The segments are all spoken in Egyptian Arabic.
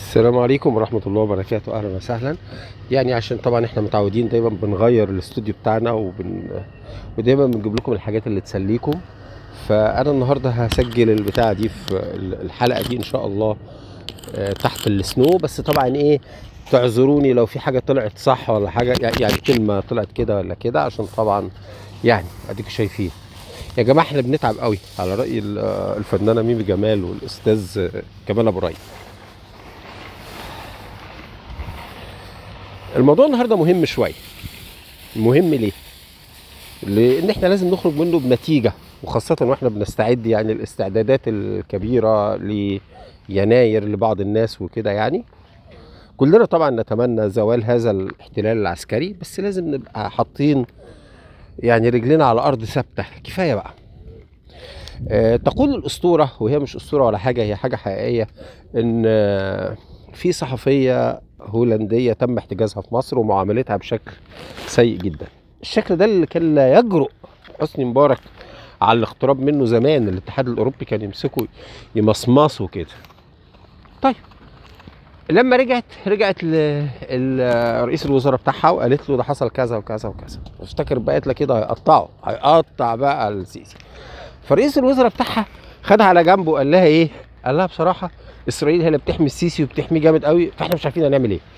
السلام عليكم ورحمة الله وبركاته أهلا وسهلا يعني عشان طبعا احنا متعودين دايما بنغير الاستوديو بتاعنا وبن... ودايما بنجيب لكم الحاجات اللي تسليكم فأنا النهاردة هسجل البتاعة دي في ال- الحلقة دي إن شاء الله آه، تحت السنو بس طبعا إيه تعذروني لو في حاجة طلعت صح ولا حاجة يعني كلمة طلعت كده ولا كده عشان طبعا يعني أديكوا شايفين يا جماعة احنا بنتعب قوي على رأي ال- آه، الفنانة ميمي جمال والأستاذ آه، كمال أبو ري الموضوع النهارده مهم شويه مهم ليه لان احنا لازم نخرج منه بنتيجه وخاصه واحنا بنستعد يعني الاستعدادات الكبيره ليناير لبعض الناس وكده يعني كلنا طبعا نتمنى زوال هذا الاحتلال العسكري بس لازم نبقى حاطين يعني رجلنا على ارض ثابته كفايه بقى آه، تقول الاسطوره وهي مش اسطوره ولا حاجه هي حاجه حقيقيه ان آه، في صحفيه هولنديه تم احتجازها في مصر ومعاملتها بشكل سيء جدا الشكل ده اللي كان لا يجرؤ حسني مبارك على الاقتراب منه زمان الاتحاد الاوروبي كان يمسكه يمصمصه كده طيب لما رجعت رجعت ل- ال- رئيس الوزراء بتاعها وقالت له ده حصل كذا وكذا وكذا افتكر بقت لك كده هيقطعه هيقطع بقى السيسي فرئيس الوزراء بتاعها خدها على جنبه وقال لها ايه قال لها بصراحه اسرائيل هي اللي بتحمي السيسي وبتحميه جامد قوي فاحنا مش عارفين هنعمل ايه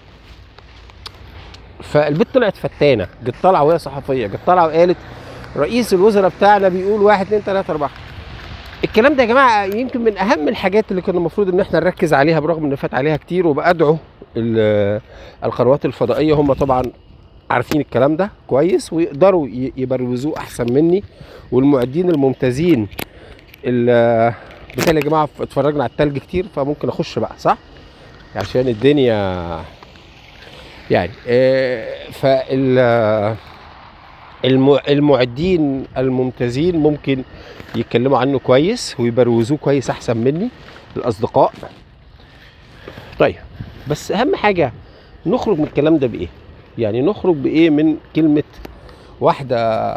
فالبنت طلعت فتانه جت طالعه وهي صحفيه جت طالعه وقالت رئيس الوزراء بتاعنا بيقول واحد اتنين تلاته اربعه الكلام ده يا جماعه يمكن من اهم الحاجات اللي كنا المفروض ان احنا نركز عليها برغم ان فات عليها كتير وبادعو ال- القنوات الفضائيه هم طبعا عارفين الكلام ده كويس ويقدروا ي- يبروزوه احسن مني والمعدين الممتازين ال- بالتالي يا جماعه اتفرجنا على التلج كتير فممكن اخش بقى صح عشان الدنيا يعني آه، فال الم- المعدين الممتازين ممكن يتكلموا عنه كويس ويبروزوه كويس احسن مني الاصدقاء طيب بس اهم حاجه نخرج من الكلام ده بايه يعني نخرج بايه من كلمه واحده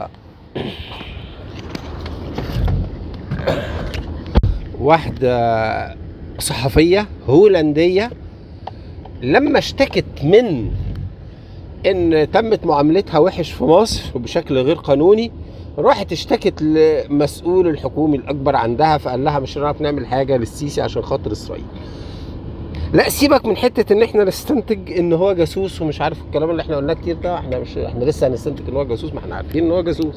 واحده صحفيه هولنديه لما اشتكت من ان تمت معاملتها وحش في مصر وبشكل غير قانوني راحت اشتكت لمسؤول الحكومي الاكبر عندها فقال لها مش هنعرف نعمل حاجه للسيسي عشان خاطر اسرائيل لا سيبك من حته ان احنا نستنتج ان هو جاسوس ومش عارف الكلام اللي احنا قلناه كتير ده احنا مش احنا لسه هنستنتج ان هو جاسوس ما احنا عارفين ان هو جاسوس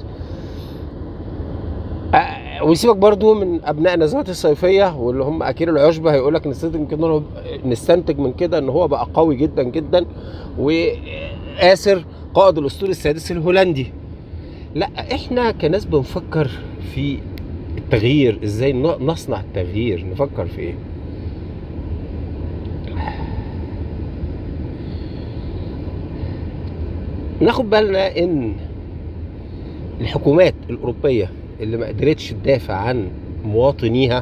آه، ويسيبك برضو من ابناء نزهات الصيفيه واللي هم اكير العشبه هيقول لك نستنتج من كده إن هو- نستنتج من كده ان هو بقى قوي جدا جدا وآسر قائد الاسطول السادس الهولندي لا احنا كناس بنفكر في التغيير ازاي ن- نصنع التغيير نفكر في ايه ناخد بالنا ان الحكومات الاوروبيه اللي ما قدرتش تدافع عن مواطنيها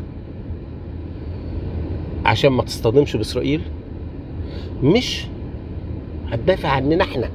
عشان ما تصطدمش باسرائيل مش هتدافع عننا احنا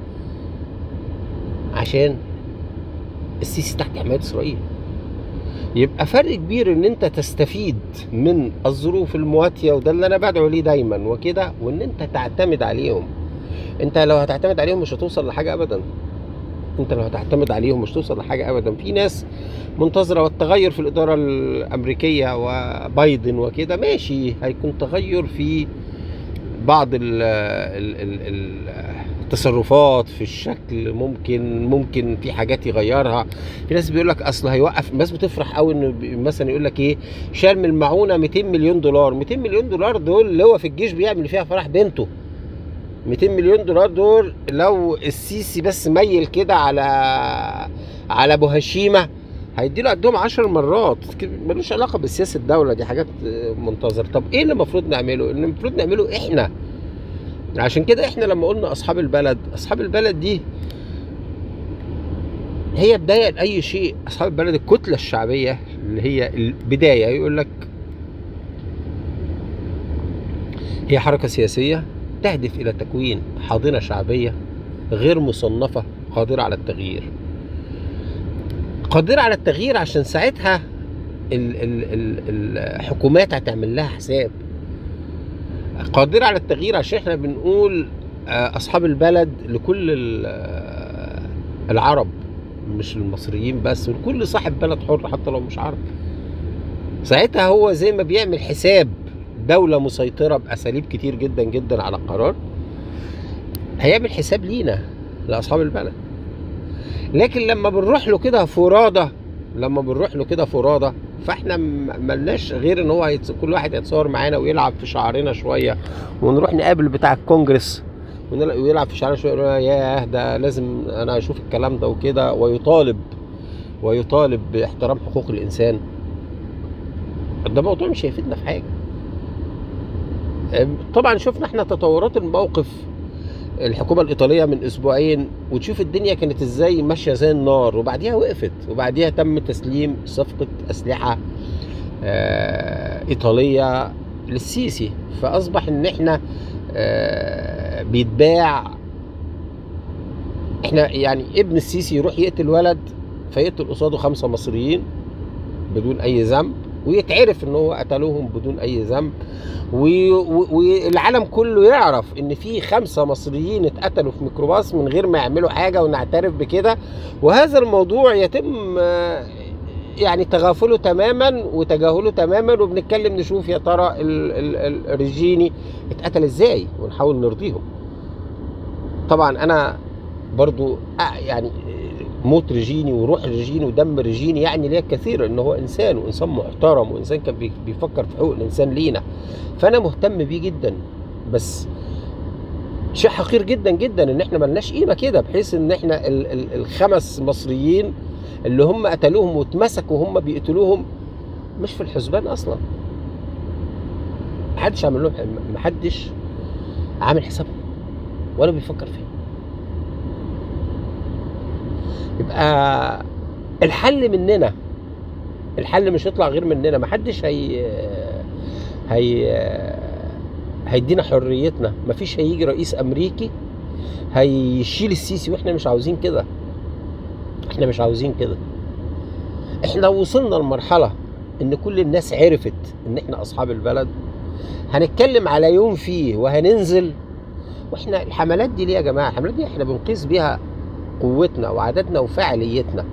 عشان السيسي تحت حمايه اسرائيل يبقى فرق كبير ان انت تستفيد من الظروف المواتيه وده اللي انا بدعو ليه دايما وكده وان انت تعتمد عليهم انت لو هتعتمد عليهم مش هتوصل لحاجه ابدا انت لو هتعتمد عليهم مش توصل لحاجه ابدا في ناس منتظره والتغير في الاداره الامريكيه وبايدن وكده ماشي هيكون تغير في بعض ال ال ال ال التصرفات في الشكل ممكن ممكن في حاجات يغيرها في ناس بيقول لك اصل هيوقف الناس بتفرح قوي انه بي- مثلا يقول لك ايه شال من المعونه 200 مليون دولار 200 مليون دولار دول اللي هو في الجيش بيعمل فيها فرح بنته 200 مليون دولار دول لو السيسي بس ميل كده على على ابو هشيمه هيديله قدهم 10 مرات ملوش علاقه بسياسه الدوله دي حاجات آه، منتظره طب ايه اللي المفروض نعمله اللي المفروض نعمله احنا عشان كده احنا لما قلنا اصحاب البلد اصحاب البلد دي هي بدايه لاي شيء اصحاب البلد الكتله الشعبيه اللي هي البدايه يقول لك هي حركه سياسيه تهدف الى تكوين حاضنه شعبيه غير مصنفه قادره على التغيير قادره على التغيير عشان ساعتها ال- ال- ال- الحكومات هتعمل لها حساب قادره على التغيير عشان احنا بنقول آه، اصحاب البلد لكل ال- آه، العرب مش المصريين بس ولكل صاحب بلد حر حتى لو مش عرب ساعتها هو زي ما بيعمل حساب دولة مسيطرة بأساليب كتير جدا جدا على القرار هيعمل حساب لينا لأصحاب البلد لكن لما بنروح له كده فرادة لما بنروح له كده فرادة فاحنا م- ملناش غير ان هو هيتص... كل واحد يتصور معانا ويلعب في شعرنا شوية ونروح نقابل بتاع الكونجرس ونل- ويلعب في شعرنا شوية يقول ياه ده لازم انا اشوف الكلام ده وكده ويطالب ويطالب باحترام حقوق الانسان ده موضوع مش هيفيدنا في حاجه طبعا شفنا احنا تطورات الموقف الحكومه الايطاليه من اسبوعين وتشوف الدنيا كانت ازاي ماشيه زي النار وبعديها وقفت وبعديها تم تسليم صفقه اسلحه آه، ايطاليه للسيسي فاصبح ان احنا آه، بيتباع احنا يعني ابن السيسي يروح يقتل ولد فيقتل قصاده خمسه مصريين بدون اي ذنب ويتعرف ان هو قتلوهم بدون اي ذنب و- و- والعالم كله يعرف ان في خمسه مصريين اتقتلوا في ميكروباص من غير ما يعملوا حاجه ونعترف بكده وهذا الموضوع يتم آه، يعني تغافله تماما وتجاهله تماما وبنتكلم نشوف يا ترى ال- ال- ال- الرجيني اتقتل ازاي ونحاول نرضيهم طبعا انا برضو آه، يعني موت ريجيني وروح ريجيني ودم ريجيني يعني ليه كثير ان هو انسان وانسان محترم وانسان كان بي- بيفكر في حقوق الانسان لينا فانا مهتم بيه جدا بس شيء حقير جدا جدا ان احنا ملناش قيمه كده بحيث ان احنا ال ال الخمس مصريين اللي هم قتلوهم واتمسكوا وهم بيقتلوهم مش في الحسبان اصلا محدش عامل لهم محدش عامل حسابهم ولا بيفكر فيهم يبقى الحل مننا الحل مش هيطلع غير مننا محدش هي هي هيدينا حريتنا مفيش هيجي رئيس امريكي هيشيل السيسي واحنا مش عاوزين كده احنا مش عاوزين كده احنا لو وصلنا لمرحله ان كل الناس عرفت ان احنا اصحاب البلد هنتكلم على يوم فيه وهننزل واحنا الحملات دي ليه يا جماعه الحملات دي احنا بنقيس بيها قوتنا وعددنا وفاعليتنا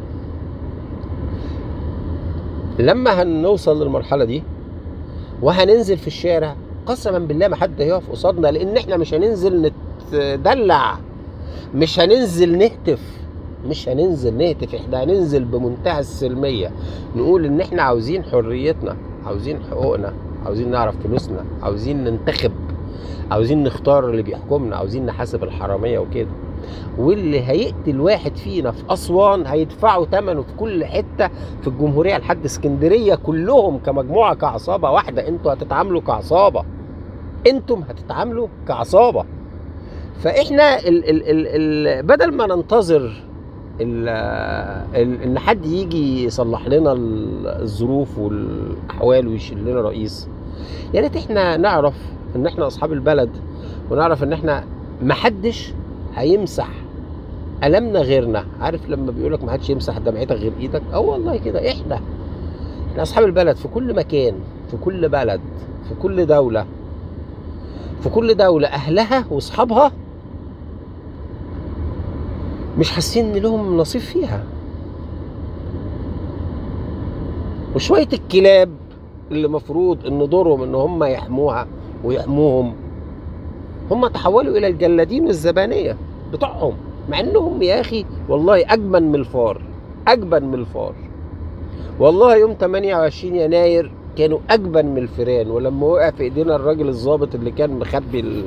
لما هنوصل للمرحله دي وهننزل في الشارع قسما بالله ما حد هيقف قصادنا لان احنا مش هننزل نتدلع مش هننزل نهتف مش هننزل نهتف احنا هننزل بمنتهى السلميه نقول ان احنا عاوزين حريتنا عاوزين حقوقنا عاوزين نعرف فلوسنا عاوزين ننتخب عاوزين نختار اللي بيحكمنا عاوزين نحاسب الحراميه وكده واللي هيقتل واحد فينا في اسوان هيدفعوا ثمنه في كل حته في الجمهوريه لحد اسكندريه كلهم كمجموعه كعصابه واحده انتوا هتتعاملوا كعصابه انتم هتتعاملوا كعصابه فاحنا ال ال ال ال بدل ما ننتظر ال ال ان حد يجي يصلح لنا ال- الظروف والاحوال ويشيل لنا رئيس يا ريت احنا نعرف ان احنا اصحاب البلد ونعرف ان احنا محدش هيمسح ألمنا غيرنا عارف لما بيقولك ما حدش يمسح دمعتك غير ايدك اه والله كده احنا احنا اصحاب البلد في كل مكان في كل بلد في كل دولة في كل دولة اهلها واصحابها مش حاسين ان لهم نصيب فيها وشوية الكلاب اللي مفروض ان دورهم ان هم يحموها ويحموهم هم تحولوا الى الجلادين والزبانيه بتوعهم مع انهم يا اخي والله اجمل من الفار اجبن من الفار والله يوم 28 يناير كانوا اجبن من الفيران ولما وقع في ايدينا الراجل الضابط اللي كان مخبي ال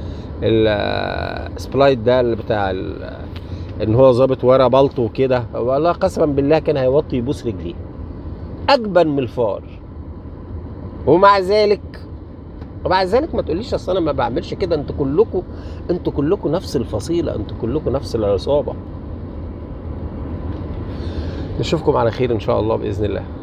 السبلايت ده اللي بتاع ال- ان هو ظابط ورا بلطو وكده والله قسما بالله كان هيوطي يبوس رجليه اجبن من الفار ومع ذلك ومع ذلك ما تقوليش اصل انا ما بعملش كده انتوا كلكم انتوا كلكم نفس الفصيله انتوا كلكم نفس العصابه نشوفكم على خير ان شاء الله باذن الله